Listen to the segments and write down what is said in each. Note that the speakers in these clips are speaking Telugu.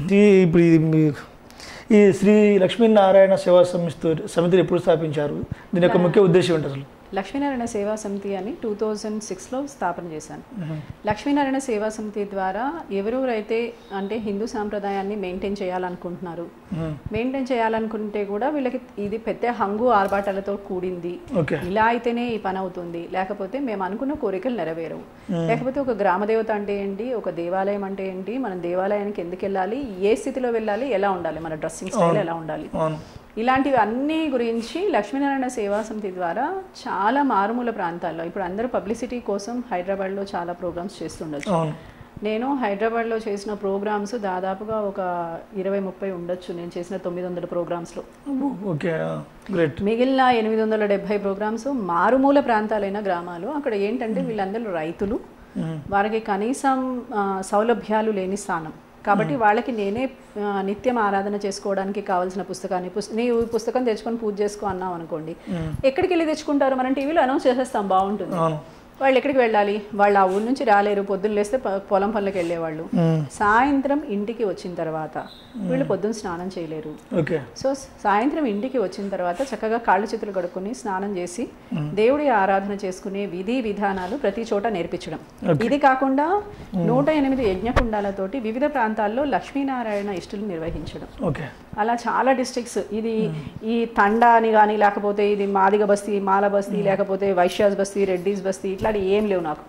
ఈ ఇప్పుడు ఇది మీ- ఈ శ్రీ లక్ష్మీనారాయణ సేవా సమితి సమితిని ఎప్పుడు స్థాపించారు దీని యొక్క ముఖ్య ఉద్దేశం ఏంటి అసలు లక్ష్మీనారాయణ సేవా సమితి అని టూ థౌజండ్ సిక్స్లో స్థాపన చేశాను లక్ష్మీనారాయణ సేవా సమితి ద్వారా ఎవరెవరైతే అంటే హిందూ సాంప్రదాయాన్ని మెయింటైన్ చేయాలనుకుంటున్నారు మెయింటైన్ చేయాలనుకుంటే కూడా వీళ్ళకి ఇది పెద్ద హంగు ఆర్భాటాలతో కూడింది ఓకే ఇలా అయితేనే ఈ పని అవుతుంది లేకపోతే మేము అనుకున్న కోరికలు నెరవేరవు లేకపోతే ఒక గ్రామదేవత అంటే ఏంటి ఒక దేవాలయం అంటే ఏంటి మనం దేవాలయానికి ఎందుకు వెళ్ళాలి ఏ స్థితిలో వెళ్ళాలి ఎలా ఉండాలి మన డ్రెస్సింగ్ స్టైల్ ఎలా ఉండాలి అవును ఇలాంటివి అన్ని గురించి లక్ష్మీనారాయణ సేవా సమితి ద్వారా చాలా మారుమూల ప్రాంతాల్లో ఇప్పుడు అందరూ పబ్లిసిటీ కోసం హైదరాబాద్లో చాలా ప్రోగ్రామ్స్ చేస్తుండొచ్చు అవును నేను హైదరాబాద్లో చేసిన ప్రోగ్రామ్స్ దాదాపుగా ఒక ఇరవై ముప్పై ఉండొచ్చు నేను చేసిన తొమ్మిది వందల ప్రోగ్రామ్స్లో ఓకే గ్రేట్ మిగిలిన ఎనిమిది వందల డెబ్బై ప్రోగ్రామ్స్ మారుమూల ప్రాంతాలైన గ్రామాలు అక్కడ ఏంటంటే వీళ్ళందరూ రైతులు వారికి కనీసం ఆ, సౌలభ్యాలు లేని స్థానం కాబట్టి వాళ్ళకి నేనే ఆ, నిత్యం ఆరాధన చేసుకోవడానికి కావాల్సిన పుస్తకాన్ని పుస్- నీవు ఈ పుస్తకం తెచ్చుకొని పూజ చేసుకో అన్నావు అనుకోండి ఎక్కడికి వెళ్ళి తెచ్చుకుంటారు మనం టీవీలో అనౌన్స్ చేసేస్తాం బాగుంటుంది అవును వాళ్ళు ఎక్కడికి వెళ్ళాలి వాళ్ళు ఆ ఊరు నుంచి రాలేరు పొద్దున్న లేస్తే ప- పొలం పనులకు వెళ్ళేవాళ్ళు సాయంత్రం ఇంటికి వచ్చిన తర్వాత వీళ్ళు పొద్దున్న స్నానం చేయలేరు ఓకే సో సాయంత్రం ఇంటికి వచ్చిన తర్వాత చక్కగా కాళ్ళు చేతులు కడుక్కొని స్నానం చేసి దేవుడి ఆరాధన చేసుకునే విధి విధానాలు ప్రతి చోట నేర్పించడం ఇది కాకుండా నూట ఎనిమిది యజ్ఞకుండాలతోటి వివిధ ప్రాంతాల్లో లక్ష్మీనారాయణ ఇష్టలు నిర్వహించడం ఓకే అలా చాలా డిస్ట్రిక్ట్స్ ఇది ఈ తండా అని కానీ లేకపోతే ఇది మాదిగ బస్తీ మాల బస్తీ లేకపోతే వైశ్యాస్ బస్తీ రెడ్డిస్ బస్తీ ఇట్లాంటి ఏం లేవు నాకు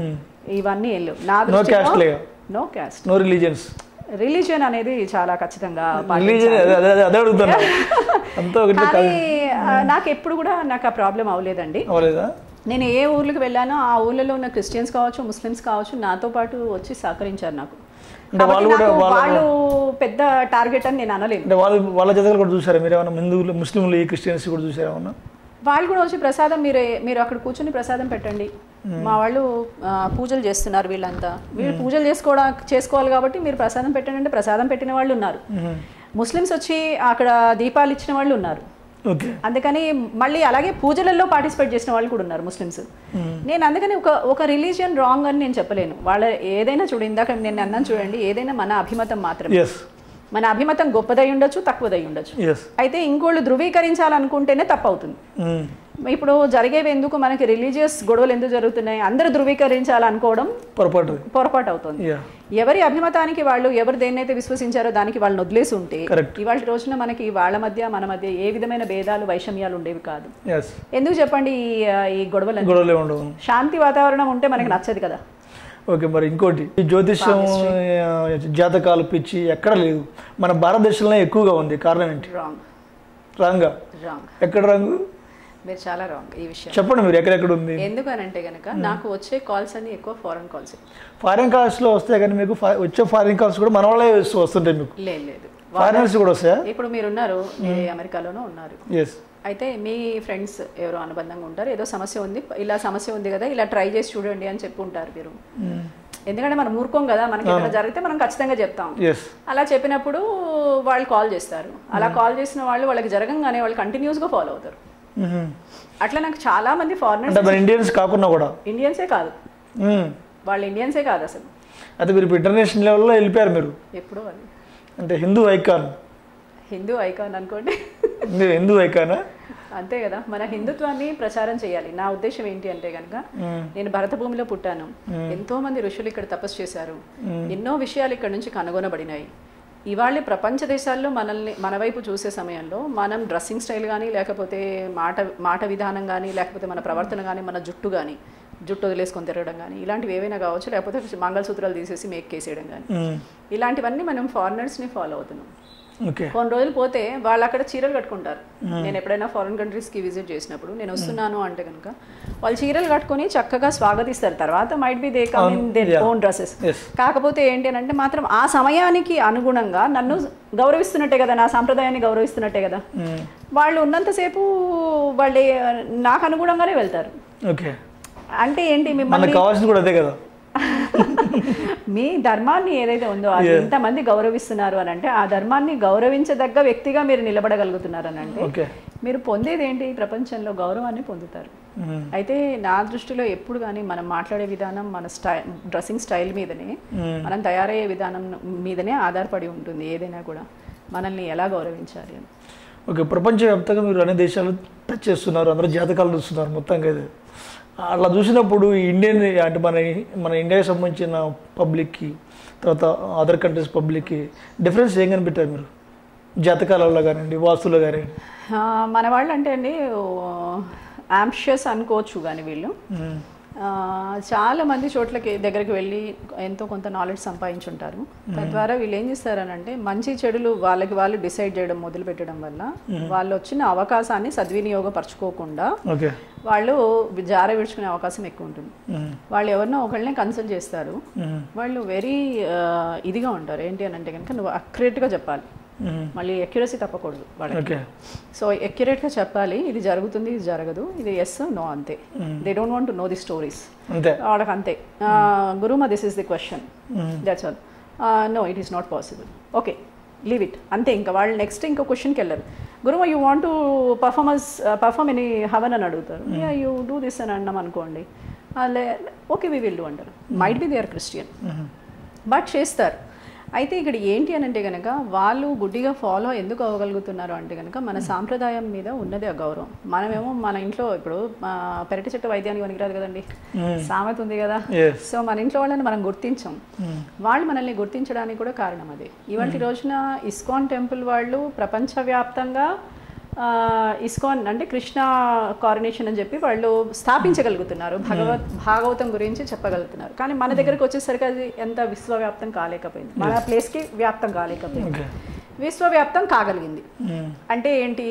ఇవన్నీ ఏం లేవు నా నో క్యాస్ట్ దృష్టిలో లేగా no caste no religions religion అనేది చాలా ఖచ్చితంగా రిలీజియన్ అదే అదే అదే అడుగుతున్నా అంతా ఒకటి కానీ ఆ, నాకు ఎప్పుడు కూడా నాకు ఆ ప్రాబ్లం అవ్వలేదండి అవ్వలేదా నేను ఏ ఊర్లకు వెళ్ళానో ఆ ఊర్లలో ఉన్న క్రిస్టియన్స్ కావచ్చు ముస్లిమ్స్ కావచ్చు నాతో పాటు వచ్చి సహకరించారు నాకు అంటే కాబట్టి వాళ్ళు కూడా నాకు వాళ్ళ- వాళ్ళు పెద్ద టార్గెట్ అని నేను అనలేను అంటే వాళ్ళు వాళ్ళ జతలు కూడా చూసారా మీరు ఏమైనా హిందువులు ముస్లింలు ఈ క్రిస్టియన్స్ కూడా చూసారా ఏమన్నా వాళ్ళు కూడా వచ్చి ప్రసాదం మీరు మీరు అక్కడ కూర్చొని ప్రసాదం పెట్టండి మా వాళ్ళు ఆ, పూజలు చేస్తున్నారు వీళ్ళంతా వీళ్ళు పూజలు చేసుకోవడా చేసుకోవాలి కాబట్టి మీరు ప్రసాదం పెట్టండి అంటే ప్రసాదం పెట్టిన వాళ్ళు ఉన్నారు ముస్లిమ్స్ వచ్చి అక్కడ దీపాలు ఇచ్చిన వాళ్ళు ఉన్నారు ఓకే అందుకని మళ్ళీ అలాగే పూజలలో పార్టిసిపేట్ చేసిన వాళ్ళు కూడా ఉన్నారు ముస్లిమ్స్ నేను అందుకని ఒక ఒక రిలీజియన్ రాంగ్ అని నేను చెప్పలేను వాళ్ళ ఏదైనా చూడు ఇందాక నేను అన్నాను చూడండి ఏదైనా మన అభిమతం మాత్రమే ఎస్ మన అభిమతం గొప్పదై ఉండొచ్చు తక్కువదై ఉండొచ్చు ఎస్ అయితే ఇంకోళ్ళు ధృవీకరించాలనుకుంటేనే తప్పు అవుతుంది ఇప్పుడు జరిగేవి ఎందుకు మనకి రిలీజియస్ గొడవలు ఎందుకు జరుగుతున్నాయి అందరూ ధృవీకరించాలనుకోవడం పొరపాటు పొరపాటు అవుతుంది యా ఎవరి అభిమతానికి వాళ్ళు ఎవరు దేన్నైతే విశ్వసించారో దానికి వాళ్ళని వదిలేసి ఉంటే Correct. ఇవాళ రోజున మనకి వాళ్ళ మధ్య మన మధ్య ఏ విధమైన భేదాలు వైషమ్యాలు ఉండేవి కాదు ఎస్ ఎందుకు చెప్పండి ఈ, ఆ, ఈ గొడవలు గొడవలే ఉండవు శాంతి వాతావరణం ఉంటే మనకి నచ్చదు కదా ఓకే మరి ఇంకోటి ఈ జ్యోతిష్యం ఆ, జాతకాలు పిచ్చి ఎక్కడ లేదు మన భారతదేశంలో ఎక్కువగా ఉంది కారణం ఏంటి రాంగ్ రాంగా రాంగ్ ఎక్కడ రంగు మీరు చాలా రాంగ్ ఈ విషయం చెప్పండి మీరు ఎక్కడెక్కడ ఉంది ఎందుకనంటే గనక నాకు వచ్చే కాల్స్ అన్ని ఎక్కువ ఫారెన్ కాల్స్ ఫారిన్ కాల్స్లో వస్తాయి కానీ మీకు ఫా- వచ్చే ఫారిన్ కాల్స్ కూడా మన వాళ్ళే వస్తు- వస్తుంటాయి మీకు లేదు లేదు ఫారినర్స్ కూడా వస్తాయా ఇప్పుడు మీరు ఉన్నారు మీరు అమెరికాలోనూ ఉన్నారు ఎస్ అయితే మీ ఫ్రెండ్స్ ఎవరో అనుబంధంగా ఉంటారు ఏదో సమస్య ఉంది ఇలా సమస్య ఉంది కదా ఇలా ట్రై చేసి చూడండి అని చెప్పి ఉంటారు మీరు ఎందుకంటే మనం ఊరుకోం కదా మనకి ఏదైనా జరిగితే మనం ఖచ్చితంగా చెప్తాం ఎస్ అలా చెప్పినప్పుడు వాళ్ళు కాల్ చేస్తారు అలా కాల్ చేసిన వాళ్ళు వాళ్ళకి జరగంగానే వాళ్ళు కంటిన్యూస్గా ఫాలో అవుతారు అట్లా నాకు చాలా మంది ఫారినర్స్ అంటే మన ఇండియన్స్ కాకుండా కూడా ఇండియన్సే కాదు మ్మ్. వాళ్ళు ఇండియన్సే కాదు అసలు అయితే మీరు ఇప్పుడు ఇంటర్నేషనల్ లెవెల్లో వెళ్ళిపోయారు మీరు ఎప్పుడో వాళ్ళు అంటే హిందూ ఐకాన్ హిందూ ఐకాన్ అనుకోండి మీరు హిందూ ఐకానా అంతే కదా మన హిందుత్వాన్ని ప్రచారం చేయాలి నా ఉద్దేశం ఏంటి అంటే కనుక నేను భరత భూమిలో పుట్టాను ఎంతో మంది ఋషులు ఇక్కడ తపస్సు చేశారు ఎన్నో విషయాలు ఇక్కడ నుంచి కనుగొనబడినాయి ఇవాళ ప్రపంచ దేశాల్లో మనల్ని మన వైపు చూసే సమయంలో మనం డ్రెస్సింగ్ స్టైల్ కానీ లేకపోతే మాట మాట విధానం కానీ లేకపోతే మన ప్రవర్తన కానీ మన జుట్టు కానీ జుట్టు వదిలేసుకొని తిరగడం కానీ ఇలాంటివి ఏవైనా కావచ్చు లేకపోతే మంగళసూత్రాలు తీసేసి మేక్కేసేయడం కానీ ఇలాంటివన్నీ మనం ఫారినర్స్ని ఫాలో అవుతున్నాం ఓకే కొన్ని రోజులు పోతే వాళ్ళు అక్కడ చీరలు కట్టుకుంటారు నేను ఎప్పుడైనా ఫారిన్ కంట్రీస్కి విజిట్ చేసినప్పుడు నేను వస్తున్నాను అంటే కనుక వాళ్ళు చీరలు కట్టుకొని చక్కగా స్వాగతిస్తారు తర్వాత might be they come in there yeah. Own dresses Yes. కాకపోతే ఏంటి అని అంటే మాత్రం ఆ సమయానికి అనుగుణంగా నన్ను గౌరవిస్తున్నట్టే కదా నా సాంప్రదాయాన్ని గౌరవిస్తున్నట్టే కదా వాళ్ళు ఉన్నంతసేపు వాళ్ళే నాకు అనుగుణంగానే వెళ్తారు ఓకే అంటే ఏంటి మిమ్మల్ని మనకు కావాల్సింది కూడా అదే కదా మీ ధర్మాన్ని ఏదైతే ఉందో అది ఎంతమంది గౌరవిస్తున్నారు అని అంటే ఆ ధర్మాన్ని గౌరవించదగ్గ వ్యక్తిగా మీరు నిలబడగలుగుతున్నారు అని అంటే ఓకే మీరు పొందేది ఏంటి ఈ ప్రపంచంలో గౌరవాన్ని పొందుతారు మ్మ్. అయితే నా దృష్టిలో ఎప్పుడు కానీ మనం మాట్లాడే విధానం మన స్టైల్ డ్రెస్సింగ్ స్టైల్ మీదనే మ్మ్. మనం తయారయ్యే విధానం మీదనే ఆధారపడి ఉంటుంది ఏదైనా కూడా మనల్ని ఎలా గౌరవించాలి అని ఓకే ప్రపంచవ్యాప్తంగా మీరు అన్ని దేశాలు టచ్ చేస్తున్నారు అందరూ జాతకాలు చూస్తున్నారు మొత్తంగా ఇది అట్లా చూసినప్పుడు ఈ ఇండియన్ అంటే మన మన ఇండియాకి సంబంధించిన పబ్లిక్కి తర్వాత అదర్ కంట్రీస్ పబ్లిక్కి డిఫరెన్స్ ఏం కనిపెట్టారు మీరు జాతకాలలో కానివ్వండి వాస్తులో కానివ్వండి ఆ, మన వాళ్ళు అంటే అండి యాంప్షియస్ అనుకోవచ్చు కానీ వీళ్ళు మ్మ్. ఆ, చాలా మంది చోట్లకి దగ్గరికి వెళ్ళి ఎంతో కొంత నాలెడ్జ్ సంపాదించుంటారు తద్వారా వీళ్ళు ఏం చేస్తారనంటే మంచి చెడులు వాళ్ళకి వాళ్ళు డిసైడ్ చేయడం మొదలు పెట్టడం వల్ల వాళ్ళు వచ్చిన అవకాశాన్ని సద్వినియోగపరచుకోకుండా ఓకే వాళ్ళు జార విడుచుకునే అవకాశం ఎక్కువ ఉంటుంది మ్మ్. వాళ్ళు ఎవరినో ఒకళ్ళనే కన్సల్ట్ చేస్తారు మ్మ్. వాళ్ళు వెరీ ఇదిగా ఉంటారు ఏంటి అని అంటే కనుక నువ్వు అక్యురేట్గా చెప్పాలి మ్మ్. మళ్ళీ ఎక్యురసీ తప్పకూడదు వాళ్ళకి ఓకే సో ఎక్యురేట్గా చెప్పాలి ఇది జరుగుతుంది ఇది జరగదు ఇది ఎస్ నో అంతే they don't want to know the stories అంతే వాళ్ళకి అంతే Guruma this is the question hmm. That's all no it is not possible okay leave it అంతే ఇంకా వాళ్ళు నెక్స్ట్ ఇంకో క్వశ్చన్కి వెళ్ళరు Guruma you want to performance perform any havan అని అడుగుతారు యూ డూ దిస్ అని అన్నాం అనుకోండి ఓకే వీ విల్ డూ అంటారు might be they are Christian hmm. But చేస్తారు అయితే ఇక్కడ ఏంటి అని అంటే కనుక వాళ్ళు గుడ్డిగా ఫాలో ఎందుకు అవ్వగలుగుతున్నారు అంటే కనుక మన సాంప్రదాయం మీద ఉన్నది ఆ గౌరవం మనమేమో మన ఇంట్లో ఇప్పుడు ఆ, పెరటి చెట్టు వైద్యానికి పనికిరాదు కదండి మ్మ్. సామెత ఉంది కదా Yes. సో మన ఇంట్లో వాళ్ళని మనం గుర్తించం మ్మ్. వాళ్ళు మనల్ని గుర్తించడానికి కూడా కారణం అదే ఇవాళ రోజున ఇస్కాన్ టెంపుల్ వాళ్ళు ప్రపంచవ్యాప్తంగా ఆ, ఇస్కాన్ అంటే కృష్ణ కారినేషన్ అని చెప్పి వాళ్ళు స్థాపించగలుగుతున్నారు భగవత్ భాగవతం గురించి చెప్పగలుగుతున్నారు కానీ మన దగ్గరకు వచ్చేసరికి అది ఎంత విశ్వవ్యాప్తం కాలేకపోయింది మన ప్లేస్కి వ్యాప్తం కాలేకపోయింది ఓకే విశ్వవ్యాప్తం కాగలిగింది మ్మ్. అంటే ఏంటి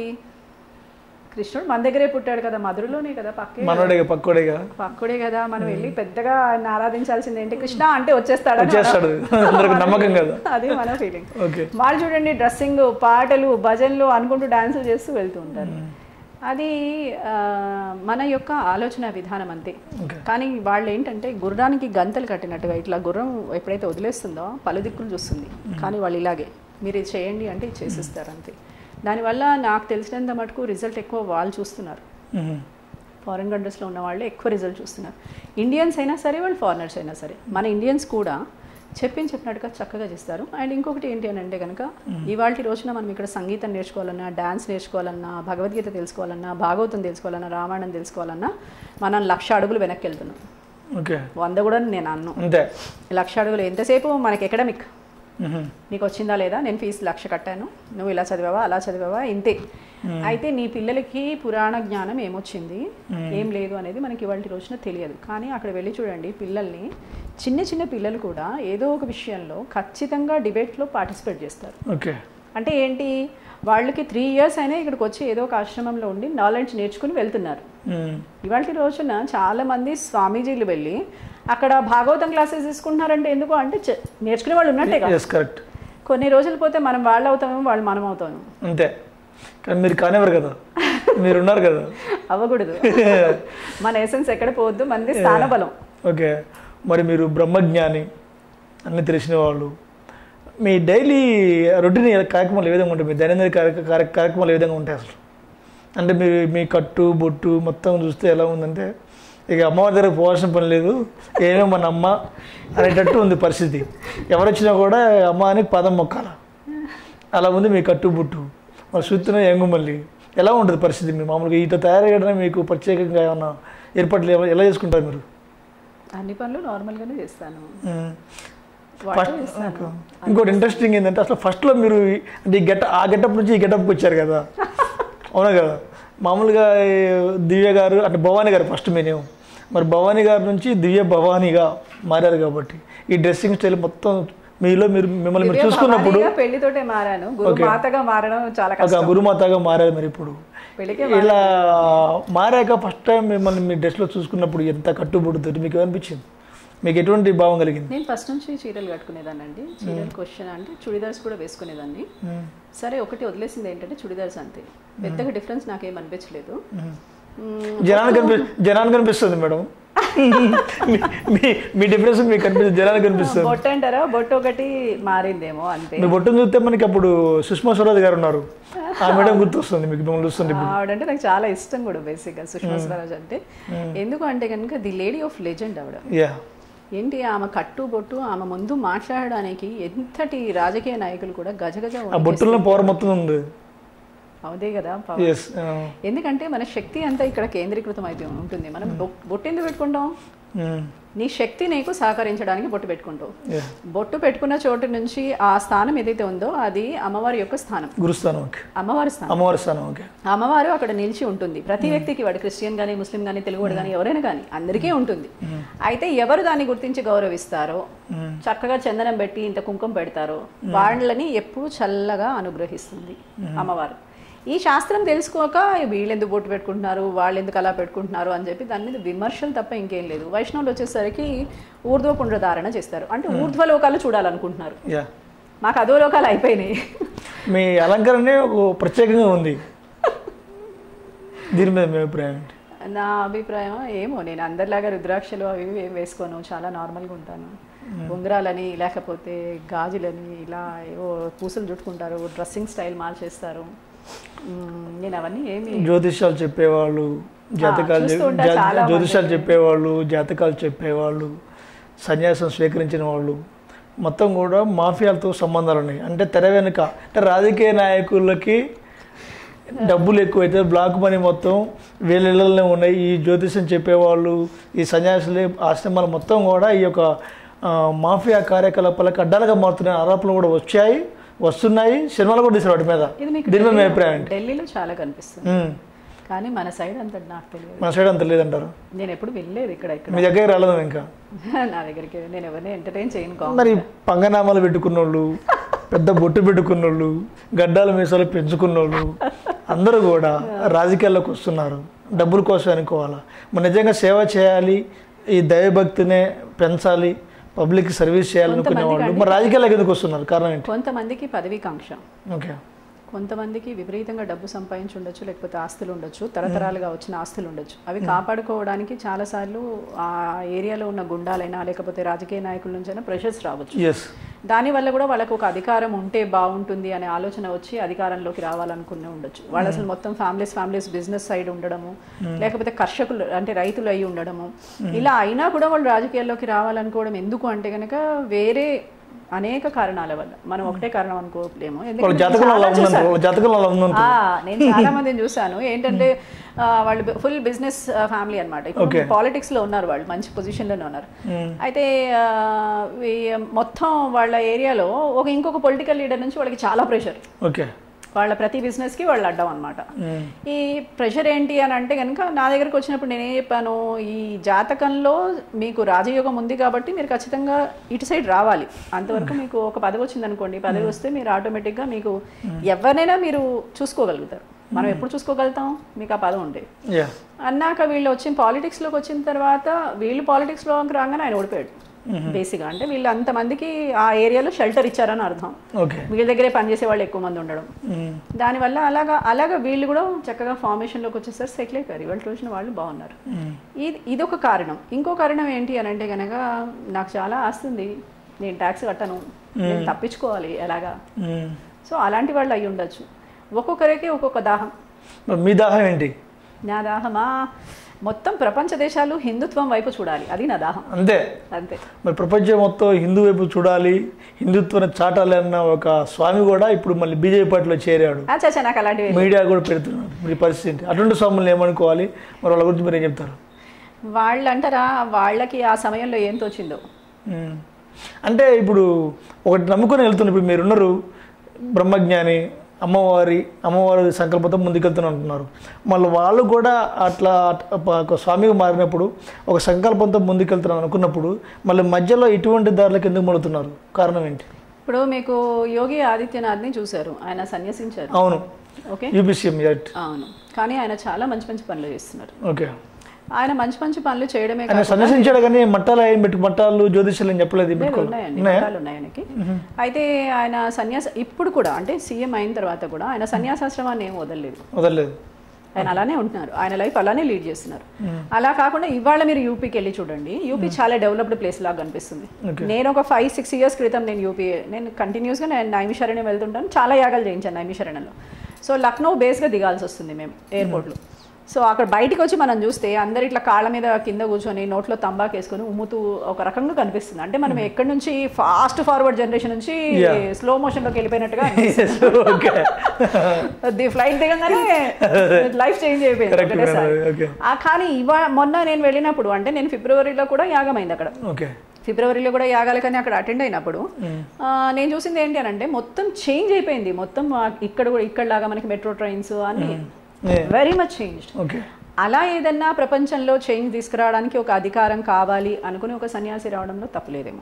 కృష్ణుడు మన దగ్గరే పుట్టాడు కదా మధురలోనే కదా పక్కే మనోడేగా పక్కోడేగా పక్కుడే కదా మనం వెళ్ళి పెద్దగా ఆయన ఆరాధించాల్సింది ఏంటి కృష్ణ అంటే వచ్చేస్తాడు వచ్చేస్తాడు అందరికి నమ్మకం కదా అది మన ఫీలింగ్ ఓకే వాళ్ళు చూడండి డ్రెస్సింగ్ పాటలు భజనలు అనుకుంటూ డాన్సులు చేస్తూ వెళ్తూ ఉంటారు అది ఆ, మన యొక్క ఆలోచన విధానం అంతే ఓకే కానీ వాళ్ళు ఏంటంటే గుర్రానికి గంతలు కట్టినట్టుగా ఇట్లా గుర్రం ఎప్పుడైతే వదిలేస్తుందో పలు దిక్కులు చూస్తుంది కానీ వాళ్ళు ఇలాగే మీరు ఇది చేయండి అంటే ఇది చేసిస్తారు అంతే దానివల్ల నాకు తెలిసినంత మటుకు రిజల్ట్ ఎక్కువ వాళ్ళు చూస్తున్నారు మ్మ్. ఫారిన్ కంట్రీస్లో ఉన్న వాళ్ళు ఎక్కువ రిజల్ట్ చూస్తున్నారు ఇండియన్స్ అయినా సరే వాళ్ళు ఫారినర్స్ అయినా సరే మన ఇండియన్స్ కూడా చెప్పింది చెప్పినట్టుగా చక్కగా చేస్తారు అండ్ ఇంకొకటి ఏంటి అని అంటే కనుక ఇవాళ రోజున మనం ఇక్కడ సంగీతం నేర్చుకోవాలన్నా డ్యాన్స్ నేర్చుకోవాలన్నా భగవద్గీత తెలుసుకోవాలన్నా భాగవతం తెలుసుకోవాలన్నా రామాయణం తెలుసుకోవాలన్నా మనం లక్ష అడుగులు వెనక్కి వెళ్తున్నాం ఓకే వంద కూడా నేను అన్ను అంతే లక్ష అడుగులు ఎంతసేపు మనకి ఎకడమిక్ మ్మ్. నీకు వచ్చిందా లేదా నేను ఫీజు లక్ష కట్టాను నువ్వు ఇలా చదివావా అలా చదివావా ఇంతే అయితే నీ పిల్లలకి పురాణ జ్ఞానం ఏమొచ్చింది ఏం లేదు అనేది మనకి ఇవాళ రోజున తెలియదు కానీ అక్కడ వెళ్ళి చూడండి పిల్లల్ని చిన్న చిన్న పిల్లలు కూడా ఏదో ఒక విషయంలో ఖచ్చితంగా డిబేట్లో పార్టిసిపేట్ చేస్తారు ఓకే అంటే ఏంటి వాళ్ళకి త్రీ ఇయర్స్ అయినా ఇక్కడికి వచ్చి ఏదో ఒక ఆశ్రమంలో ఉండి నాలెడ్జ్ నేర్చుకుని వెళ్తున్నారు మ్మ్. ఇవాళ రోజున చాలా మంది స్వామీజీలు వెళ్ళి అక్కడ భాగవతం క్లాసెస్ తీసుకుంటున్నారంటే ఎందుకు అంటే చె- నేర్చుకునే వాళ్ళు ఉన్నట్టే కదా ఎస్ కరెక్ట్ కొన్ని రోజులు పోతే మనం వాళ్ళు అవుతాము వాళ్ళు మనం అవుతాము అంతే కానీ మీరు కానివ్వరు కదా మీరు ఉన్నారు కదా అవ్వకూడదు మన ఎసెన్స్ ఎక్కడ పోవద్దు మనది స్థానబలం ఓకే మరి మీరు బ్రహ్మజ్ఞాని అన్ని తెలిసిన వాళ్ళు మీ డైలీ రొటీన్ కార్యక్రమాలు ఏ విధంగా ఉంటాయి మీ దైనందిన కార్య కార్య- కార్యక్రమాలు ఏ విధంగా ఉంటాయి అసలు అంటే మీరు మీ కట్టు బొట్టు మొత్తం చూస్తే ఎలా ఉందంటే ఇక అమ్మవారి దగ్గర పోవాల్సిన పని లేదు ఏమో మన అమ్మ అనేటట్టు ఉంది పరిస్థితి ఎవరు వచ్చినా కూడా అమ్మ అని పదం మొక్కాల అలా ఉంది మీ కట్టు బొట్టు మరి సుత్తిన ఎంగు మళ్ళీ ఎలా ఉంటుంది పరిస్థితి మీ మామూలుగా ఈత తయారయ్యడం మీకు ప్రత్యేకంగా ఏమన్నా ఏర్పాట్లు ఎలా- ఎలా చేసుకుంటారు మీరు అన్ని పనులు నార్మల్గానే చేస్తాను మ్మ్. వాటర్ ఫస్ట్ ఇస్తాను ఇంకోటి ఇంట్రెస్టింగ్ ఏంటంటే అసలు ఫస్ట్లో మీరు ఈ- అంటే ఈ గెట ఆ గెటప్ నుంచి ఈ గెటప్కి వచ్చారు కదా అవునా కదా మామూలుగా ఈ దివ్య గారు అంటే భవానీ గారు ఫస్ట్ మీనేం మరి భవానీ గారి నుంచి దివ్య భవానీగా మారారు కాబట్టి ఈ డ్రెస్సింగ్ స్టైల్ మొత్తం మీలో మీరు మిమ్మల్ని మీరు దివ్య చూసుకున్నప్పుడు భవానీగా పెళ్లితోటే మారాను గురుమాతగా మారడం చాలా ఒక కష్టం గురుమాతగా మారారు మరి ఇప్పుడు పెళ్లికే ఇలా మారాక ఫస్ట్ టైం మిమ్మల్ని మీ డ్రెస్లో చూసుకున్నప్పుడు ఎంత కట్టుబడుతుంది మీకు ఏమనిపించింది మీకు ఎటువంటి భావం కలిగింది నేను ఫస్ట్ నుంచి చీరలు కట్టుకునేదాన్ని అండి చీరలు క్వశ్చన్ అంటే చుడిదార్స్ కూడా వేసుకునేదాన్ని మ్మ్. సరే ఒకటి వదిలేసింది ఏంటంటే చుడిదార్స్ అంతే పెద్దగా డిఫరెన్స్ నాకేం అనిపించలేదు మ్మ్. జనానికి కనిపి జనానికి కనిపిస్తుంది మేడం మీ- మీ మీ డిఫరెన్స్ మీకు కనిపిస్తుంది జనానికి కనిపిస్తుంది బొట్టు అంటారా బొట్టు ఒకటి మారిందేమో అంతే మీ బొట్టును చూస్తే మనకి అప్పుడు సుష్మా స్వరాజ్ గారు ఉన్నారు ఆ మేడం గుర్తొస్తుంది మీకు మిమ్మల్ని చూస్తుంది ఆవిడంటే నాకు చాలా ఇష్టం కూడా బేసిక్గా సుష్మా స్వరాజ్ అంటే ఎందుకు అంటే కనుక ది లేడీ ఆఫ్ లెజెండ్ ఆవిడ యా ఏంటి ఆమె కట్టు బొట్టు ఆమె ముందు మాట్లాడడానికి ఎంతటి రాజకీయ నాయకులు కూడా గజగజ ఆ వణికేస్తారు. బొట్టులో పవర్ మొత్తం ఉంది అవుదే కదా పాపం. ఎస్ ఎందుకంటే మన శక్తి అంతా ఇక్కడ కేంద్రీకృతం అయితే ఉంటుంది మనం బొ- బొట్టు ఎందుకు పెట్టుకుంటాం నీ శక్తి నీకు సహకరించడానికి బొట్టు పెట్టుకుంటావు బొట్టు పెట్టుకున్న చోటు నుంచి ఆ స్థానం ఏదైతే ఉందో అది అమ్మవారి యొక్క స్థానం గురుస్థానం ఓకే అమ్మవారి స్థానం అమ్మవారి స్థానం ఓకే అమ్మవారు అక్కడ నిలిచి ఉంటుంది ప్రతి వ్యక్తికి వాడు క్రిస్టియన్ కానీ ముస్లిం కానీ తెలుగువాడు కానీ ఎవరైనా కానీ అందరికీ ఉంటుంది అయితే ఎవరు దాన్ని గుర్తించి గౌరవిస్తారో చక్కగా చందనం పెట్టి ఇంత కుంకుమ పెడతారో వాళ్ళని ఎప్పుడు చల్లగా అనుగ్రహిస్తుంది అమ్మవారు ఈ శాస్త్రం తెలుసుకోక వీళ్ళు ఎందుకు బొట్టు పెట్టుకుంటున్నారు వాళ్ళు ఎందుకు అలా పెట్టుకుంటున్నారు అని చెప్పి దాని మీద విమర్శలు తప్ప ఇంకేం లేదు వైష్ణవులు వచ్చేసరికి ఊర్ధ్వ పుండ్రధారణ చేస్తారు అంటే ఊర్ధ్వ లోకాలు చూడాలనుకుంటున్నారు యా మాకు అదో లోకాలు అయిపోయినాయి మీ అలంకరణే ఒక ప్రత్యేకంగా ఉంది దీని మీద మీ అభిప్రాయం ఏంటి నా అభిప్రాయం ఏమో నేను అందరిలాగా రుద్రాక్షలు అవి ఇవి ఏం వేసుకోను చాలా నార్మల్గా ఉంటాను ఉంగరాలని లేకపోతే గాజులని ఇలా ఏవో పూసలు చుట్టుకుంటారు డ్రెస్సింగ్ స్టైల్ మార్చేస్తారు మ్మ్, నేను అవన్నీ ఏమి జ్యోతిష్యాలు చెప్పేవాళ్ళు జాతకాలు చూస్తూ చెప్- ఉంటా జా- చాలా మంది. జ్యోతిష్యాలు చెప్పేవాళ్ళు జాతకాలు చెప్పేవాళ్ళు సన్యాసం స్వీకరించిన వాళ్ళు మొత్తం కూడా మాఫియాలతో సంబంధాలు ఉన్నాయి అంటే తెర వెనుక అంటే రాజకీయ నాయకులకి డబ్బులు ఎక్కువైతే బ్లాక్ మనీ మొత్తం వీళ్ళ ఇళ్ళలోనే ఉన్నాయి ఈ జ్యోతిష్యం చెప్పేవాళ్ళు ఈ సన్యాసులు ఆశ్రమాలు మొత్తం కూడా ఈ యొక్క ఆ, మాఫియా కార్యకలాపాలకు అడ్డాలుగా మారుతున్న ఆరోపణలు కూడా వచ్చాయి వస్తున్నాయి సినిమాలు కూడా తీసారు వాటి మీద ఇది మీకు దీని మీద మీ ఢిల్లీలో- అభిప్రాయం ఏంటి ఢిల్లీలో చాలా కనిపిస్తుంది ఉమ్. కానీ మన సైడ్ అంత నాకు తెలియదు మన సైడ్ అంత లేదంటారు నేను ఎప్పుడు వెళ్ళలేదు ఇక్కడ ఇక్కడ మీ దగ్గర రాలేదు ఇంకా నా దగ్గరికి నేను ఎవరిని ఎంటర్టైన్ చేయను కాదు మరి పంగనామాలు పెట్టుకున్నోళ్ళు పెద్ద బొట్టు పెట్టుకున్నోళ్ళు గడ్డాల మీసాలు పెంచుకున్నోళ్ళు అందరూ కూడా రాజకీయాల్లోకి వస్తున్నారు డబ్బుల కోసం అనుకోవాలా మరి నిజంగా సేవ చేయాలి ఈ దైవభక్తినే పెంచాలి పబ్లిక్ సర్వీస్ చేయాలనుకునే వాళ్ళు మరి రాజకీయాలకు ఎందుకు వస్తున్నారు కారణం ఏంటి కొంతమందికి పదవీకాంక్ష ఓకే కొంతమందికి విపరీతంగా డబ్బు సంపాదించి ఉండొచ్చు లేకపోతే ఆస్తులు ఉండొచ్చు తరతరాలుగా వచ్చిన ఆస్తులు ఉండొచ్చు అవి కాపాడుకోవడానికి చాలాసార్లు ఆ ఏరియాలో ఉన్న గుండాలైనా లేకపోతే రాజకీయ నాయకుల నుంచైనా ప్రెషర్స్ రావచ్చు ఎస్ దానివల్ల కూడా వాళ్ళకు ఒక అధికారం ఉంటే బాగుంటుంది అనే ఆలోచన వచ్చి అధికారంలోకి రావాలనుకునే ఉండొచ్చు వాళ్ళు అసలు మొత్తం ఫ్యామిలీస్ ఫ్యామిలీస్ బిజినెస్ సైడ్ ఉండడము లేకపోతే కర్షకులు అంటే రైతులు అయి ఉండడము ఇలా అయినా కూడా వాళ్ళు రాజకీయాల్లోకి రావాలనుకోవడం ఎందుకు అంటే కనుక వేరే అనేక కారణాల వల్ల మనం ఒకటే కారణం అనుకోలేము వాళ్ళ ఎందుకంటే జాతకంలో అలా చాలా ఉందంటారు చూసాను. వాళ్ళ జాతకంలో అలా ఉందంటారు ఆ, నేను చాలా మందిని చూసాను ఏంటంటే ఆ, వాళ్ళు ఫుల్ బిజినెస్ ఫ్యామిలీ అనమాట ఇప్పుడు పాలిటిక్స్ లో ఉన్నారు వాళ్ళు మంచి పొజిషన్ లోనే ఉన్నారు అయితే ఆ, ఈ మొత్తం వాళ్ళ ఏరియాలో ఒక ఇంకొక పొలిటికల్ లీడర్ నుంచి వాళ్ళకి చాలా ప్రెషర్ ఓకే వాళ్ళ ప్రతి బిజినెస్ కి వాళ్ళు అడ్డం అనమాట ఈ ప్రెషర్ ఏంటి అని అంటే కనుక నా దగ్గరకు వచ్చినప్పుడు నేనేం చెప్పాను ఈ జాతకంలో మీకు రాజయోగం ఉంది కాబట్టి మీరు ఖచ్చితంగా ఇటు సైడ్ రావాలి అంతవరకు మీకు ఒక పదవి వచ్చింది అనుకోండి పదవి వస్తే మీరు ఆటోమేటిక్గా మీకు ఎవరినైనా మీరు చూసుకోగలుగుతారు మనం ఎప్పుడు చూసుకోగలుగుతాం మీకు ఆ పదవి ఉంటే యా అన్నాక వీళ్ళు వచ్చిన పాలిటిక్స్లోకి వచ్చిన తర్వాత వీళ్ళు పాలిటిక్స్లోకి రాగానే ఆయన ఓడిపోయాడు బేసిక్గా అంటే వీళ్ళు అంతమందికి ఆ ఏరియాలో షెల్టర్ ఇచ్చారని అర్థం ఓకే వీళ్ళ దగ్గరే పనిచేసే వాళ్ళు ఎక్కువ మంది ఉండడం దానివల్ల అలాగా అలాగా వీళ్ళు కూడా చక్కగా ఫార్మేషన్లోకి వచ్చేసరికి సెటిల్ అయిపోయారు ఇవాళ రోజున వాళ్ళు బాగున్నారు ఇది ఇదొక కారణం ఇంకో కారణం ఏంటి అని అంటే కనుక నాకు చాలా ఆస్తుంది నేను ట్యాక్స్ కట్టను నేను తప్పించుకోవాలి ఎలాగా సో అలాంటి వాళ్ళు అయి ఉండొచ్చు ఒక్కొక్కరికి ఒక్కొక్క దాహం మరి మీ దాహం ఏంటి నా దాహమా మొత్తం ప్రపంచ దేశాలు హిందుత్వం వైపు చూడాలి అది నా దాహం అంతే అంతే మరి ప్రపంచం మొత్తం హిందూ వైపు చూడాలి హిందుత్వాన్ని చాటాలి అన్న ఒక స్వామి కూడా ఇప్పుడు మళ్ళీ బీజేపీ పార్టీలో చేరాడు అచ్చా నాకు అలాంటివి మీడియా కూడా పెడుతున్నాడు మీ పరిస్థితి ఏంటి అటువంటి స్వాములను ఏమనుకోవాలి మరి వాళ్ళ గురించి మీరు ఏం చెప్తారు వాళ్ళు అంటారా వాళ్ళకి ఆ సమయంలో ఏం తోచిందో ఉమ్. అంటే ఇప్పుడు ఒకటి నమ్ముకొని వెళ్తున్నారు ఇప్పుడు మీరున్నారు బ్రహ్మజ్ఞాని అమ్మవారి అమ్మవారి సంకల్పంతో ముందుకెళ్తూనే ఉంటున్నారు మళ్ళీ వాళ్ళు కూడా అట్లా అట్- ఒక స్వామిగా మారినప్పుడు ఒక సంకల్పంతో ముందుకెళ్తున్నారు అనుకున్నప్పుడు మళ్ళీ మధ్యలో ఇటువంటి దారులకు ఎందుకు మడుతున్నారు కారణం ఏంటి ఇప్పుడు మీకు యోగి ఆదిత్యనాథ్ని చూశారు ఆయన సన్యసించారు అవును ఓకే యూపీసీఎం ఎట్ అవును కానీ ఆయన చాలా మంచి మంచి పనులు చేస్తున్నారు ఓకే ఆయన మంచి మంచి పనులు చేయడమే ఆయన కాకుండా సన్యసించాడు కానీ మట్టాలు ఆయన పెట్టి మట్టాలు జ్యోతిష్యాలు ఏం చెప్పలేదు లేదు, పెట్టుకోవాలి ఉన్నాయండి ఉన్నాయా మతాలు ఉన్నాయి ఆయనకి అయితే ఆయన సన్యాస ఇప్పుడు కూడా అంటే సీఎం అయిన తర్వాత కూడా ఆయన సన్యాసాశ్రమాన్ని ఏం వదలలేదు వదలలేదు ఆయన అలానే ఉంటున్నారు ఆయన లైఫ్ అలానే లీడ్ చేస్తున్నారు అలా కాకుండా ఇవాళ మీరు యూపీకి వెళ్ళి చూడండి యూపీ చాలా డెవలప్డ్ ప్లేస్ లాగా కనిపిస్తుంది నేను ఒక ఫైవ్ సిక్స్ ఇయర్స్ క్రితం నేను యూపీ నేను కంటిన్యూస్గా నేను నైమిషరణ్యం వెళ్తుంటాను చాలా యాగాలు చేయించాను నైమిషరణ్యంలో సో లక్నో బేస్గా దిగాల్సి వస్తుంది మేము ఎయిర్పోర్ట్లో సో అక్కడ బయటికి వచ్చి మనం చూస్తే అందరు ఇట్లా కాళ్ళ మీద కింద కూర్చొని నోట్లో తంబాకు వేసుకొని ఉమ్ముతూ ఒక రకంగా కనిపిస్తుంది అంటే మనం ఎక్కడి నుంచి ఫాస్ట్ ఫార్వర్డ్ జనరేషన్ నుంచి Yeah. స్లో మోషన్లోకి వెళ్ళిపోయినట్టుగా ఓకే ది ఫ్లైట్ దిగంగానే లైఫ్ చేంజ్ అయిపోయింది Correct, ఒకటేసారి. madam. Okay. ఆ కానీ ఇవా మొన్న నేను వెళ్ళినప్పుడు అంటే నేను ఫిబ్రవరిలో కూడా యాగమైంది అక్కడ ఓకే ఫిబ్రవరిలో కూడా యాగాలు కానీ అక్కడ అటెండ్ అయినప్పుడు ఆ, నేను చూసింది ఏంటి అని అంటే మొత్తం చేంజ్ అయిపోయింది మొత్తం ఆ, ఇక్కడ కూడా ఇక్కడ లాగా మనకి మెట్రో ట్రైన్స్ అన్ని Yeah. Very much change okay అలా ఏదన్నా ప్రపంచంలో చేంజ్ తీసుకురావడానికి ఒక అధికారం కావాలి అనుకుని ఒక సన్యాసి రావడంలో తప్పులేదేమో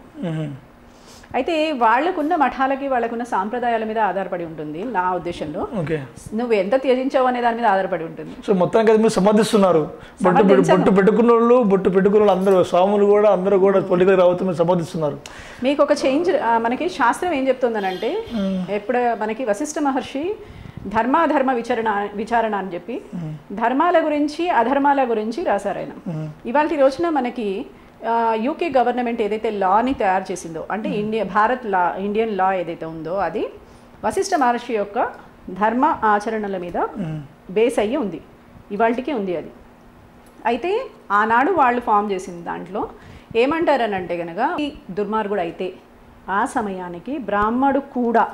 అయితే వాళ్ళకున్న మఠాలకి వాళ్ళకున్న సాంప్రదాయాల మీద ఆధారపడి ఉంటుంది నా ఉద్దేశంలో ఓకే నువ్వు ఎంత త్యజించావు అనే దాని మీద ఆధారపడి ఉంటుంది సో మొత్తానికి అది మీరు సమర్థిస్తున్నారు బొట్టు పెట్టు- బొట్టు పెట్టుకున్న వాళ్ళు బొట్టు పెట్టుకున్న వాళ్ళు అందరూ స్వాములు కూడా అందరూ కూడా పొలిటికల్ రావద్దు మీరు సమర్థిస్తున్నారు మీకు ఒక చేంజ్ మనకి శాస్త్రం ఏం చెప్తుందనంటే ఎప్పుడు మనకి వశిష్ఠ మహర్షి ధర్మాధర్మ విచారణ విచారణ అని చెప్పి ధర్మాల గురించి అధర్మాల గురించి రాశారు ఆయన ఇవాళ రోజున మనకి యూకే గవర్నమెంట్ ఏదైతే లాని తయారు చేసిందో అంటే India Bharat law Indian law ఏదైతే ఉందో అది వశిష్ఠ మహర్షి యొక్క ధర్మ ఆచరణల మీద బేస్ అయ్యి ఉంది ఇవాళకి ఉంది అది అయితే ఆనాడు వాళ్ళు ఫామ్ చేసిన దాంట్లో ఏమంటారని అంటే కనుక ఈ దుర్మార్గుడు అయితే ఆ సమయానికి బ్రాహ్మడు కూడా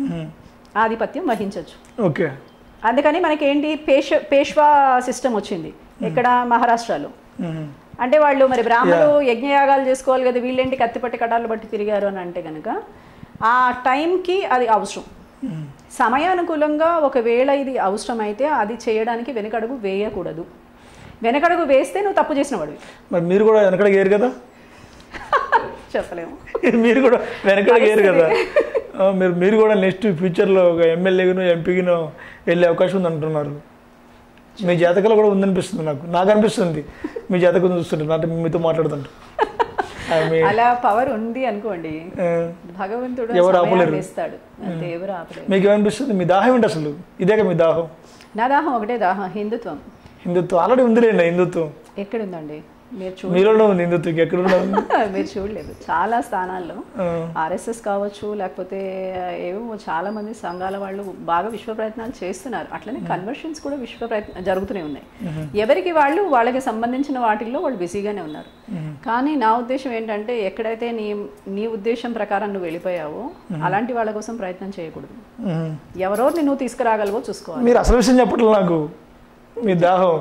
ఆధిపత్యం వహించవచ్చు ఓకే అందుకని మనకేంటి పేష పేష్వా సిస్టమ్ వచ్చింది ఇక్కడ మహారాష్ట్రలో అంటే వాళ్ళు మరి బ్రాహ్మణులు యజ్ఞయాగాలు చేసుకోవాలి కదా వీళ్ళేంటి కత్తిపట్టి కటాలు బట్టి తిరిగారు అని అంటే కనుక ఆ టైంకి అది అవసరం సమయానుకూలంగా ఒకవేళ ఇది అవసరమైతే అది చేయడానికి వెనకడుగు వేయకూడదు వెనకడుగు వేస్తే నువ్వు తప్పు చేసిన వాడివి మరి మీరు కూడా వెనకడ గేరు కదా చెప్పలేము మీరు కూడా వెనకడ గేరు కదా ఆ, మీరు మీరు కూడా నెక్స్ట్ ఫ్యూచర్లో ఒక ఎమ్మెల్యేగాను ఎంపీగాను వెళ్ళే అవకాశం ఉంది అంటున్నారు మీ జాతకంలో కూడా ఉందనిపిస్తుంది నాకు నాకు అనిపిస్తుంది మీ జాతకం చూస్తుంటే అంటే మీతో మాట్లాడుతుంటే ఆ, మీ అలా పవర్ ఉంది అనుకోండి ఆ, భగవంతుడు ఎవరు సమయాన్ని ఆపలేరు. ఇస్తాడు అంతే ఎవరు ఆపలేరు మీకు ఏమనిపిస్తుంది మీ దాహం ఏంటి అసలు ఇదేగా మీ దాహం నా దాహం ఒకటే దాహం హిందుత్వం హిందుత్వం ఆల్రెడీ ఉందిలేండి హిందుత్వం ఎక్కడుందండి మీరు చూ మీలోనే ఉంది హిందుత్వం ఎక్కడ ఉన్నది మీరు చూడలేదు చాలా స్థానాల్లో ఆ, ఆర్ఎస్ఎస్ కావచ్చు లేకపోతే ఏవో చాలా మంది సంఘాల వాళ్ళు బాగా విశ్వ ప్రయత్నాలు చేస్తున్నారు అట్లనే కన్వర్షన్స్ కూడా విశ్వ ప్రయత్న జరుగుతూనే ఉన్నాయి ఎవరికి వాళ్ళు వాళ్ళకి సంబంధించిన వాటిల్లో వాళ్ళు బిజీగానే ఉన్నారు కానీ నా ఉద్దేశం ఏంటంటే ఎక్కడైతే నీ నీ ఉద్దేశం ప్రకారం నువ్వు వెళ్ళిపోయావో అలాంటి వాళ్ళ కోసం ప్రయత్నం చేయకూడదు ఉమ్. ఎవరో నిన్ను తీసుకురాగలవో చూసుకోవాలి మీరు అసలు విషయం చెప్పట్లేదు నాకు మీ దాహం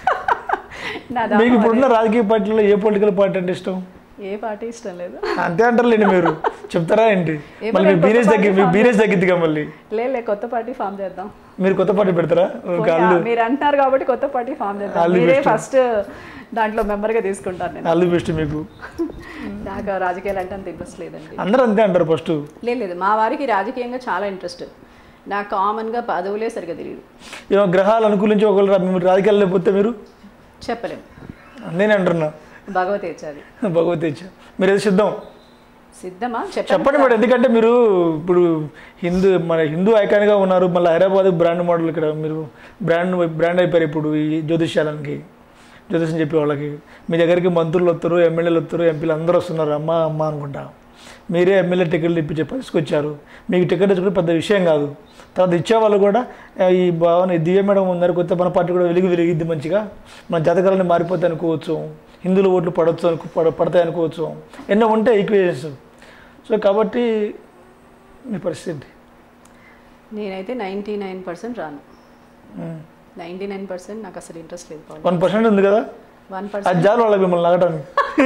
నా మీకు దాహం ఇప్పుడున్న రాజకీయ పార్టీలో ఏ పొలిటికల్ పార్టీ అంటే ఇష్టం ఏ పార్టీ ఇష్టం లేదు అంతే అంటారులేండి మీరు చెప్తారా ఏంటి ఏమో మళ్ళీ మీ నేను బీరేజ్ కొత్త తగ్గి మీ పార్టీ బీరేజ్ తగ్గిద్దిగా మళ్ళీ లే లే కొత్త పార్టీ ఫామ్ చేద్దాం మీరు కొత్త పార్టీ పెడతారా పోనీ, కాళ్ళు మీరు అంటున్నారు కాబట్టి కొత్త పార్టీ ఫామ్ చేద్దాం All the మీరే best. ఫస్ట్ దాంట్లో మెంబర్ గా తీసుకుంటాను నేను ఆల్ ది బెస్ట్ మీకు నాకు రాజకీయాలు అంటే అంత ఇంట్రెస్ట్ లేదండి అందరూ అంతే అంటారు ఫస్ట్ లేదు లేదు మా వారికి రాజకీయంగా చాలా ఇంట్రెస్ట్ నాకు కామన్ గా పదవులే సరిగా తెలియదు ఏమో గ్రహాలు అనుకూలించి ఒకళ్ళు రా- మీరు రాజకీయాలు లేకపోతే మీరు చెప్పలేము నేనే అంటున్నా భగవత్ ఇచ్చాది భగవత్ ఇచ్చా మీరు ఏదో సిద్ధం సిద్ధమా చెప్పండి చెప్పండి మేడం ఎందుకంటే మీరు ఇప్పుడు హిందూ మన హిందూ ఐకాన్గా ఉన్నారు మళ్ళీ హైదరాబాద్ బ్రాండ్ మోడల్ ఇక్కడ మీరు బ్రాండ్ బ్రాండ్ అయిపోయారు ఇప్పుడు ఈ జ్యోతిష్యాలకి జ్యోతిష్యం చెప్పే వాళ్ళకి మీ దగ్గరికి మంత్రులు వస్తారు ఎమ్మెల్యేలు వస్తారు ఎంపీలు అందరూ వస్తున్నారు అమ్మ అమ్మ అనుకుంటా మీరే ఎమ్మెల్యే టికెట్లు ఇప్పించే పరిస్థితికి వచ్చారు మీకు టికెట్ తెచ్చుకుంటే పెద్ద విషయం కాదు తర్వాత ఇచ్చేవాళ్ళు కూడా ఆ, ఈ భావన ఈ దివ్య మేడం ఉన్నారు కొత్త మన పార్టీ కూడా వెలుగు వెలిగిద్ది మంచిగా మన జాతకాలన్నీ మారిపోతాయి అనుకోవచ్చు హిందువుల ఓట్లు పడవచ్చు అనుకో పడ పడతాయి అనుకోవచ్చు ఎన్నో ఉంటాయి ఈక్వేషన్స్ సో కాబట్టి మీ పరిస్థితి నేనైతే నైంటీ నైన్ పర్సెంట్ రాను నైంటీ నైన్ పర్సెంట్ నాకు అసలు ఇంట్రెస్ట్ లేదు పాలిటిక్స్ వన్ పర్సెంట్ ఉంది కదా వన్ అది పర్సెంట్ చాలు వాళ్ళకి మిమ్మల్ని లాగటానికి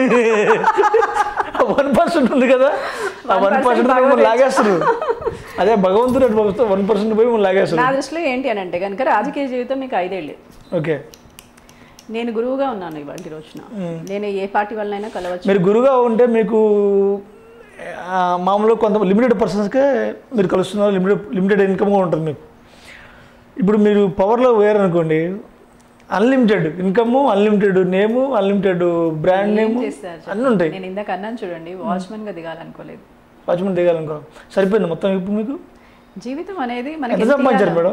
వన్ పర్సెంట్ ఉంది కదా ఆ వన్ 1% పర్సెంట్ మిమ్మల్ని లాగేస్తారు అదే భగవంతుడు అటు పంపిస్తే వన్ పర్సెంట్ పోయి మిమ్మల్ని లాగేస్తారు నా దృష్టిలో ఏంటి అని అంటే కనుక రాజకీయ జీవితం మీకు ఐదేళ్ళు ఓకే నేను గురువుగా ఉన్నాను ఇవాళ రోజున నేను ఏ పార్టీ వల్లనైనా కలవచ్చు మీరు గురుగా ఉంటే మీకు ఆ, మామూలుగా కొంత లిమిటెడ్ పర్సన్స్కే మీరు కలుస్తున్నారు లిమిటెడ్ లిమిటెడ్ ఇన్కమ్ కూడా ఉంటుంది మీకు ఇప్పుడు మీరు పవర్లో వేరు అనుకోండి unlimited income unlimited name unlimited brand ఏం నేమ్ చేస్తారు చెప్పండి? అన్నీ ఉంటాయి నేను ఇందాక అన్నాను చూడండి వాచ్మెన్ గా దిగాలనుకోలేదు వాచ్మెన్ దిగాలనుకో సరిపోయింది మొత్తం ఇప్పుడు మీకు జీవితం అనేది మనకి ఎంత ఎంత సంపాదించారు ఇయ్యాలో- మేడం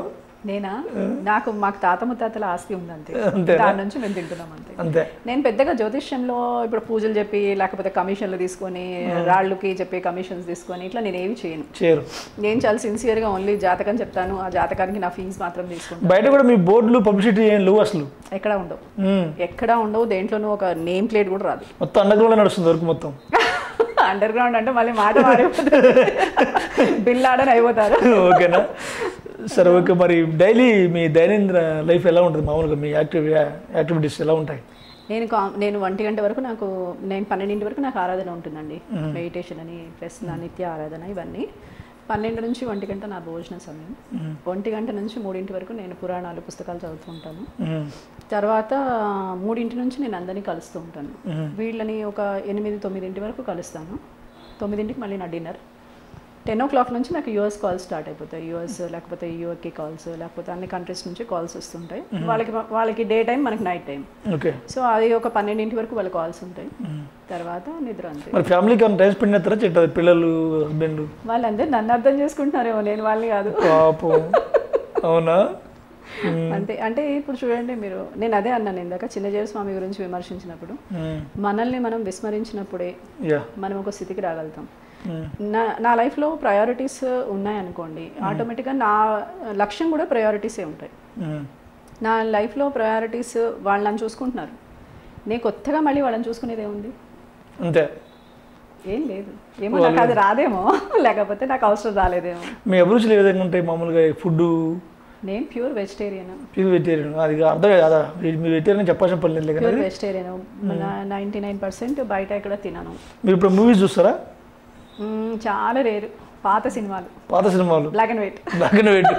నేనా నాకు మాకు తాత ముత్తాతల ఆస్తి ఉంది అంతే అంతేనా? దాని నుంచి మేము తింటున్నాం అంతే అంతే నేను పెద్దగా జ్యోతిష్యంలో ఇప్పుడు పూజలు చెప్పి లేకపోతే కమిషన్లు తీసుకొని రాళ్ళకి చెప్పి కమిషన్స్ తీసుకొని ఇట్లా నేను ఏమి చేయను చేయరు నేను చాలా సిన్సియర్గా ఓన్లీ జాతకం చెప్తాను ఆ జాతకానికి నా ఫీజు మాత్రం తీసుకుంటాను బయట కూడా మీ బోర్డులు పబ్లిసిటీ ఏం లేవు అసలు ఎక్కడ ఉండవు మ్మ్. ఎక్కడ ఉండవు దేంట్లోనూ ఒక నేమ్ ప్లేట్ కూడా రాదు మొత్తం అండర్గ్రౌండ్ నడుస్తుంది వరకు మొత్తం అండర్ గ్రౌండ్ అంటే మళ్ళీ మాట మారిపోతుంది బిల్ ఆడని అయిపోతారు ఓకేనా సరే ఓకే మరి డైలీ మీ దైనందిన లైఫ్ ఎలా ఉంటుంది మామూలుగా మీ యాక్టివ్ యాక్టివిటీస్ ఎలా ఉంటాయి నేను కా- నేను ఒంటి గంట వరకు నాకు నేను పన్నెండింటి వరకు నాకు ఆరాధన ఉంటుందండి మెడిటేషన్ అని ప్లస్ నా నిత్య ఆరాధన ఇవన్నీ పన్నెండు నుంచి ఒంటి గంట నా భోజన సమయం ఒంటి గంట నుంచి మూడింటి వరకు నేను పురాణాలు పుస్తకాలు చదువుతూ ఉంటాను మ్మ్. తర్వాత మూడింటి నుంచి నేను అందరినీ కలుస్తూ ఉంటాను వీళ్ళని ఒక ఎనిమిది తొమ్మిదింటి వరకు కలుస్తాను తొమ్మిదింటికి మళ్ళీ నా డిన్నర్ టెన్ ఓ క్లాక్ నుంచి నాకు యూఎస్ కాల్స్ స్టార్ట్ అయిపోతాయి యూఎస్ లేకపోతే యూఎస్కి కాల్స్ లేకపోతే అన్ని కంట్రీస్ నుంచి కాల్స్ వస్తుంటాయి వాళ్ళకి వాళ్ళకి డే టైం మనకి నైట్ టైం ఓకే సో అది ఒక పన్నెండింటి వరకు వాళ్ళ కాల్స్ ఉంటాయి తర్వాత నిద్ర అంతే మరి ఫ్యామిలీకి ఏమైనా టైం స్పెండ్ చేస్తారా చెట్టది పిల్లలు హస్బెండ్ వాళ్ళందరూ నన్ను అర్థం చేసుకుంటున్నారేమో నేను వాళ్ళని కాదు పాపం అవునా అంతే అంటే ఇప్పుడు చూడండి మీరు నేను అదే అన్నాను ఇందాక చిన్నజీవ స్వామి గురించి విమర్శించినప్పుడు మ్మ్. మనల్ని మనం విస్మరించినప్పుడే యా మనం ఒక స్థితికి రాగలుగుతాం మ్మ్. నా నా లైఫ్లో ప్రయారిటీస్ ఉన్నాయనుకోండి ఆటోమేటిక్గా నా లక్ష్యం కూడా ప్రయారిటీసే ఉంటాయి మ్మ్. నా లైఫ్లో ప్రయారిటీస్ వాళ్ళు నన్ను చూసుకుంటున్నారు నేను కొత్తగా మళ్ళీ వాళ్ళని చూసుకునేది ఏముంది అంతే ఏం లేదు ఏమో నాకు అది రాదేమో లేకపోతే నాకు అవసరం రాలేదేమో మీ అభిరుచులు ఏ విధంగా ఉంటాయి మామూలుగా ఫుడ్ నేను ప్యూర్ వెజిటేరియన్ ప్యూర్ వెజిటేరియన్ అది అర్థం కాదా మీరు వెజిటేరియన్ చెప్పాల్సిన పని లేదు ప్యూర్ కానీ వెజిటేరియన్ నైంటీ నైన్ పర్సెంట్ బయట ఎక్కడ తినను మీరు ఇప్పుడు మూవీస్ చూస్తారా మ్మ్, చాలా రేరు పాత సినిమాలు పాత సినిమాలు black and white black and white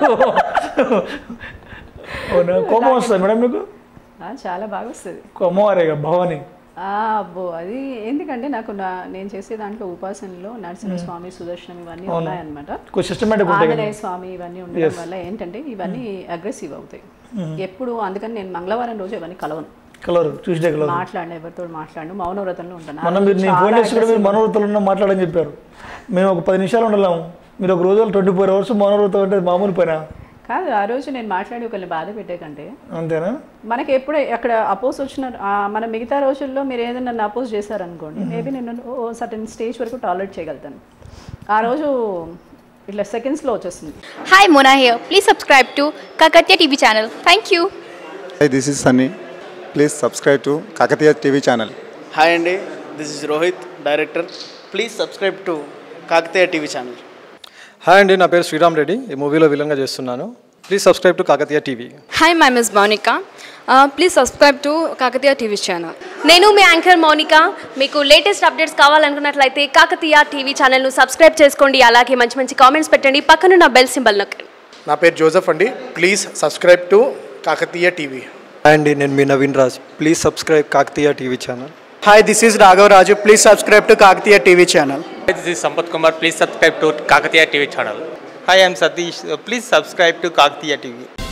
అవునా కోపం వస్తుంది మేడం మీకు చాలా బాగా వస్తుంది అమ్మవారేగా భవాని ఆ, అబ్బో అది ఎందుకంటే నాకు నా నేను చేసే దాంట్లో ఉపాసనలో నరసింహస్వామి సుదర్శనం ఇవన్నీ ఉన్నాయన్నమాట కొంచెం సిస్టమేటిక్ ఉంటాయి కదా ఆంజనేయ స్వామి ఇవన్నీ ఉండడం వల్ల ఏంటంటే ఇవన్నీ అగ్రెసివ్ అవుతాయి ఎప్పుడు అందుకని నేను మంగళవారం రోజు ఇవన్నీ కలవను కలర్ ట్యూస్డే కలర్ మాట్లాడిన ఎవరితో మాట్లాడను మౌనవ్రతంలో ఉంటాను మనం మీరు నేను ఫోన్ చేసి కూడా మీరు మనోవ్రతలు ఉన్న మాట్లాడని చెప్పారు మేము ఒక పది నిమిషాలు ఉండలేము మీరు ఒక రోజులో ట్వంటీ ఫోర్ అవర్స్ మనోవ్రతం అంటే అది మామూలు పైన కాదు ఆ రోజు నేను మాట్లాడి ఒకరిని బాధ పెట్టే కంటే అంతేనా మనకి ఎప్పుడు అక్కడ అపోజ్ వచ్చిన ఆ, మన మిగతా రోజుల్లో మీరు ఏదైనా నన్ను అపోజ్ చేశారనుకోండి మేబీ నేను ఓ సర్టన్ స్టేజ్ వరకు టాలరేట్ చేయగలుగుతాను ఆ రోజు ఇట్లా సెకండ్స్లో వచ్చేస్తుంది Hi, Mona here. Please subscribe to Kakatya TV channel. Thank you. Hi, this is Sunny. Please subscribe to Kakatiya TV channel. Hi అండి this is Rohit director please subscribe to Kakatiya TV channel hi అండి నా పేరు శ్రీరామ్ రెడ్డి ఈ మూవీలో విలన్గా చేస్తున్నాను please subscribe to Kakatiya TV Hi, my name is Monica. Uh, please subscribe to Kakatiya TV channel. నేను మీ యాంకర్ మౌనిక మీకు లేటెస్ట్ అప్డేట్స్ కావాలనుకున్నట్లయితే కాకతీయ టీవీ ఛానల్ను సబ్స్క్రైబ్ చేసుకోండి అలాగే మంచి మంచి కామెంట్స్ పెట్టండి పక్కనున్న బెల్ సింబల్ నొక్కండి నా పేరు జోసెఫ్ అండి please subscribe to Kakatiya TV hi అండి నేను మీ Naveen Raj please subscribe Kakatiya TV channel hi this is Raghavaraju please subscribe to Kakatiya TV channel This is Sampath Kumar. Please subscribe to Kakatiya TV channel. Hi, I'm Satish. Uh, Please subscribe to Kakatiya TV.